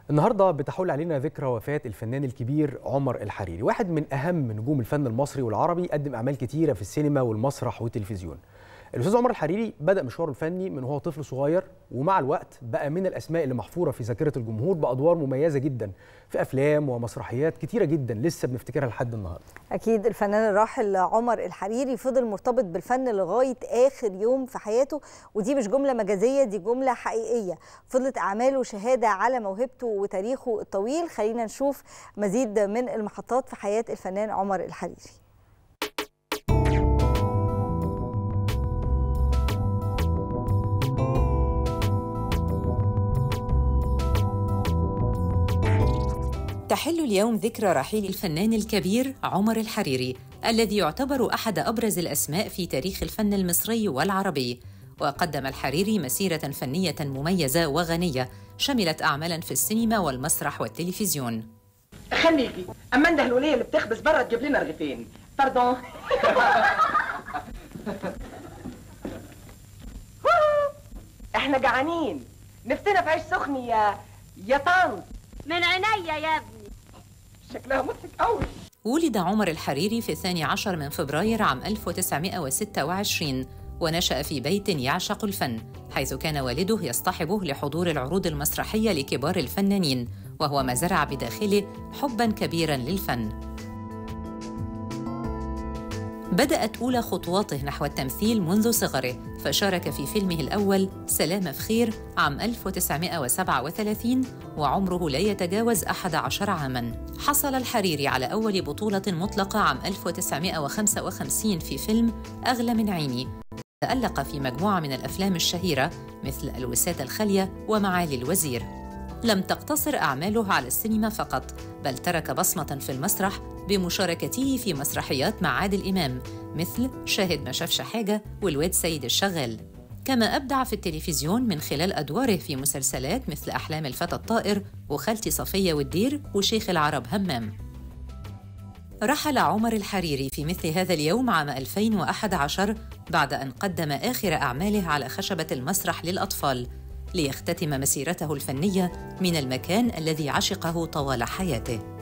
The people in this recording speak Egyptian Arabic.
النهارده بتحول علينا ذكرى وفاة الفنان الكبير عمر الحريري، واحد من أهم نجوم الفن المصري والعربي، قدم أعمال كتيرة في السينما والمسرح والتلفزيون. الأستاذ عمر الحريري بدأ مشواره الفني من وهو طفل صغير ومع الوقت بقى من الأسماء اللي محفورة في ذاكرة الجمهور بأدوار مميزة جدا في أفلام ومسرحيات كتيرة جدا لسه بنفتكرها لحد النهارده. أكيد الفنان الراحل عمر الحريري فضل مرتبط بالفن لغاية آخر يوم في حياته ودي مش جملة مجازية دي جملة حقيقية فضلت أعماله شهادة على موهبته وتاريخه الطويل خلينا نشوف مزيد من المحطات في حياة الفنان عمر الحريري تحل اليوم ذكرى رحيل الفنان الكبير عمر الحريري الذي يعتبر احد ابرز الاسماء في تاريخ الفن المصري والعربي وقدم الحريري مسيره فنيه مميزه وغنيه شملت اعمالا في السينما والمسرح والتلفزيون خليكي اما انده الوليه اللي بتخبز بره تجيب لنا رغيفين باردون احنا جعانين نفسنا في عيش سخن يا يا طنط من عينيا يا ابني شكلها مضحك قوي ولد عمر الحريري في الثاني عشر من فبراير عام 1926 ونشأ في بيت يعشق الفن حيث كان والده يصطحبه لحضور العروض المسرحية لكبار الفنانين وهو ما زرع بداخله حباً كبيراً للفن بدأت أولى خطواته نحو التمثيل منذ صغره فشارك في فيلمه الأول سلام في خير عام 1937 وعمره لا يتجاوز 11 عاماً حصل الحريري على أول بطولة مطلقة عام 1955 في فيلم أغلى من عيني تألق في مجموعة من الأفلام الشهيرة مثل الوسادة الخالية ومعالي الوزير لم تقتصر أعماله على السينما فقط بل ترك بصمة في المسرح بمشاركته في مسرحيات مع عادل إمام مثل شاهد ما شافش حاجة والواد سيد الشغال كما أبدع في التلفزيون من خلال أدواره في مسلسلات مثل أحلام الفتى الطائر وخالتي صفية والدير وشيخ العرب همام رحل عمر الحريري في مثل هذا اليوم عام 2011 بعد أن قدم آخر أعماله على خشبة المسرح للأطفال ليختتم مسيرته الفنية من المكان الذي عشقه طوال حياته